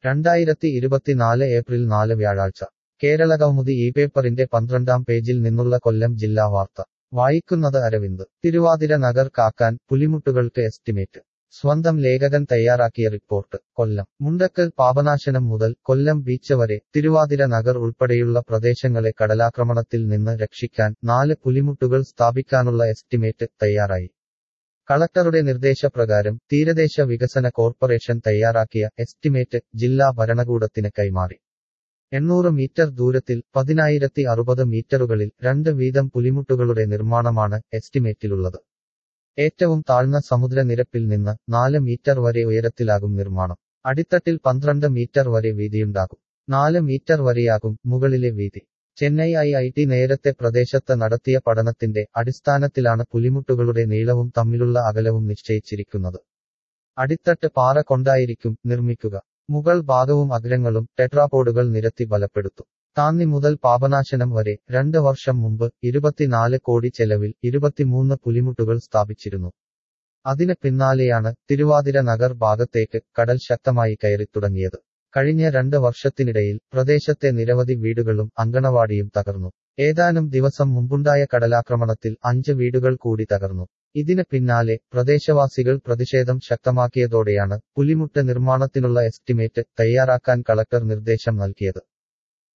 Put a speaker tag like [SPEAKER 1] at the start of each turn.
[SPEAKER 1] രണ്ടായിരത്തി ഇരുപത്തിനാല് ഏപ്രിൽ നാല് വ്യാഴാഴ്ച കേരളകൗമുദി ഈ പേപ്പറിന്റെ പന്ത്രണ്ടാം പേജിൽ നിന്നുള്ള കൊല്ലം ജില്ലാ വാർത്ത വായിക്കുന്നത് അരവിന്ദ് തിരുവാതിര നഗർ കാക്കാൻ പുലിമുട്ടുകൾക്ക് എസ്റ്റിമേറ്റ് സ്വന്തം ലേഖകൻ തയ്യാറാക്കിയ റിപ്പോർട്ട് കൊല്ലം മുണ്ടക്കൽ പാപനാശനം മുതൽ കൊല്ലം ബീച്ച് വരെ തിരുവാതിര നഗർ ഉൾപ്പെടെയുള്ള പ്രദേശങ്ങളെ കടലാക്രമണത്തിൽ നിന്ന് രക്ഷിക്കാൻ നാല് പുലിമുട്ടുകൾ സ്ഥാപിക്കാനുള്ള എസ്റ്റിമേറ്റ് തയ്യാറായി കളക്ടറുടെ നിർദ്ദേശപ്രകാരം തീരദേശ വികസന കോർപ്പറേഷൻ തയ്യാറാക്കിയ എസ്റ്റിമേറ്റ് ജില്ലാ ഭരണകൂടത്തിന് കൈമാറി എണ്ണൂറ് മീറ്റർ ദൂരത്തിൽ പതിനായിരത്തി അറുപത് മീറ്ററുകളിൽ രണ്ട് വീതം പുലിമുട്ടുകളുടെ നിർമ്മാണമാണ് എസ്റ്റിമേറ്റിലുള്ളത് ഏറ്റവും താഴ്ന്ന സമുദ്രനിരപ്പിൽ നിന്ന് നാല് മീറ്റർ വരെ ഉയരത്തിലാകും നിർമ്മാണം അടിത്തട്ടിൽ പന്ത്രണ്ട് മീറ്റർ വരെ വീതിയുണ്ടാകും നാല് മീറ്റർ വരെയാകും മുകളിലെ വീതി ചെന്നൈ ഐ ഐ ടി നേരത്തെ പ്രദേശത്ത് നടത്തിയ പഠനത്തിന്റെ അടിസ്ഥാനത്തിലാണ് പുലിമുട്ടുകളുടെ നീളവും തമ്മിലുള്ള അകലവും നിശ്ചയിച്ചിരിക്കുന്നത് അടിത്തട്ട് പാറ കൊണ്ടായിരിക്കും നിർമ്മിക്കുക മുകൾ ഭാഗവും അഗ്രങ്ങളും ടെട്രാപോഡുകൾ നിരത്തി ബലപ്പെടുത്തും താന്നി മുതൽ പാപനാശനം വരെ രണ്ട് വർഷം മുമ്പ് ഇരുപത്തിനാല് കോടി ചെലവിൽ ഇരുപത്തിമൂന്ന് പുലിമുട്ടുകൾ സ്ഥാപിച്ചിരുന്നു അതിന് പിന്നാലെയാണ് തിരുവാതിര നഗർ ഭാഗത്തേക്ക് കടൽ ശക്തമായി കയറിത്തുടങ്ങിയത് കഴിഞ്ഞ രണ്ട് വർഷത്തിനിടയിൽ പ്രദേശത്തെ നിരവധി വീടുകളും അങ്കണവാടിയും തകർന്നു ഏതാനും ദിവസം മുമ്പുണ്ടായ കടലാക്രമണത്തിൽ അഞ്ച് വീടുകൾ കൂടി തകർന്നു ഇതിന് പിന്നാലെ പ്രദേശവാസികൾ പ്രതിഷേധം ശക്തമാക്കിയതോടെയാണ് പുലിമുട്ട് നിർമ്മാണത്തിനുള്ള എസ്റ്റിമേറ്റ് തയ്യാറാക്കാൻ കളക്ടർ നിർദ്ദേശം നൽകിയത്